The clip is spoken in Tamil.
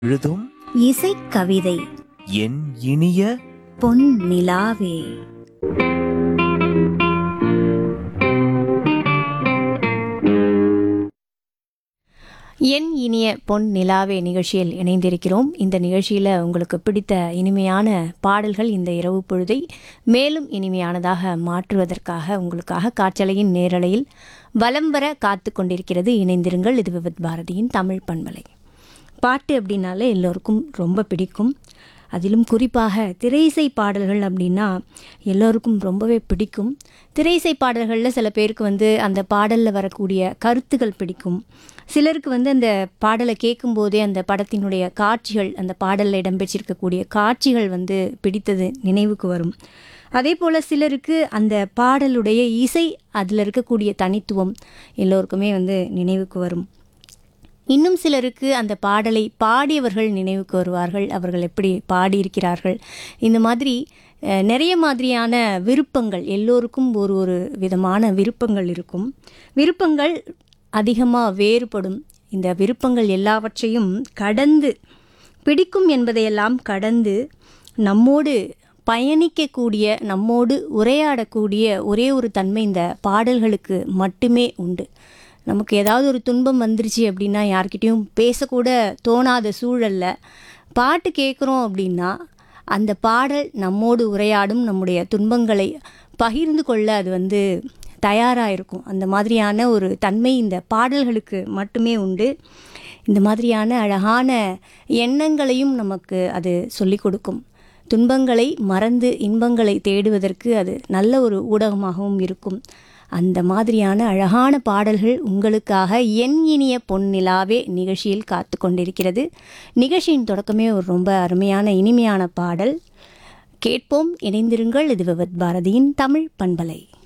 எழுதும் இசைக்கவிதை என் இனிய பொன் நிலாவே என் இனிய பொன் நிலாவே நிகழ்ச்சியில் இணைந்திருக்கிறோம் இந்த நிகழ்ச்சியில் உங்களுக்கு பிடித்த இனிமையான பாடல்கள் இந்த இரவு பொழுதை மேலும் இனிமையானதாக மாற்றுவதற்காக உங்களுக்காக காற்றலையின் நேரலையில் வலம் வர காத்து கொண்டிருக்கிறது இணைந்திருங்கள் இது விவித் பாரதியின் தமிழ் பண்பலை பாட்டு அப்படின்னாலே எல்லோருக்கும் ரொம்ப பிடிக்கும் அதிலும் குறிப்பாக திரையிசை பாடல்கள் அப்படின்னா எல்லோருக்கும் ரொம்பவே பிடிக்கும் திரையிசை பாடல்களில் சில பேருக்கு வந்து அந்த பாடலில் வரக்கூடிய கருத்துகள் பிடிக்கும் சிலருக்கு வந்து அந்த பாடலை கேட்கும்போதே அந்த படத்தினுடைய காட்சிகள் அந்த பாடலில் இடம்பெற்றிருக்கக்கூடிய காட்சிகள் வந்து பிடித்தது நினைவுக்கு வரும் அதே போல் சிலருக்கு அந்த பாடலுடைய இசை அதில் இருக்கக்கூடிய தனித்துவம் எல்லோருக்குமே வந்து நினைவுக்கு வரும் இன்னும் சிலருக்கு அந்த பாடலை பாடியவர்கள் நினைவுக்கு வருவார்கள் அவர்கள் எப்படி பாடியிருக்கிறார்கள் இந்த மாதிரி அஹ், நிறைய மாதிரியான விருப்பங்கள் எல்லோருக்கும் ஒரு ஒரு விதமான விருப்பங்கள் இருக்கும் விருப்பங்கள் அதிகமாக வேறுபடும் இந்த விருப்பங்கள் எல்லாவற்றையும் கடந்து பிடிக்கும் என்பதையெல்லாம் கடந்து நம்மோடு பயணிக்கக்கூடிய நம்மோடு உரையாடக்கூடிய ஒரே ஒரு தன்மை இந்த பாடல்களுக்கு மட்டுமே உண்டு நமக்கு ஏதாவது ஒரு துன்பம் வந்துருச்சு அப்படின்னா யார்கிட்டயும் பேசக்கூட தோணாத சூழல்ல பாட்டு கேட்குறோம் அப்படின்னா அந்த பாடல் நம்மோடு உரையாடும் நம்முடைய துன்பங்களை பகிர்ந்து கொள்ள அது வந்து தயாராக இருக்கும் அந்த மாதிரியான ஒரு தன்மை இந்த பாடல்களுக்கு மட்டுமே உண்டு இந்த மாதிரியான அழகான எண்ணங்களையும் நமக்கு அது சொல்லிக் கொடுக்கும் துன்பங்களை மறந்து இன்பங்களை தேடுவதற்கு அது நல்ல ஒரு ஊடகமாகவும் இருக்கும் அந்த மாதிரியான அழகான பாடல்கள் உங்களுக்காக என் இனிய பொன்னிலாவே நிகழ்ச்சியில் காத்து கொண்டிருக்கிறது நிகழ்ச்சியின் தொடக்கமே ஒரு ரொம்ப அருமையான இனிமையான பாடல் கேட்போம் இணைந்திருங்கள் இது விவத் பாரதியின் தமிழ் பண்பலை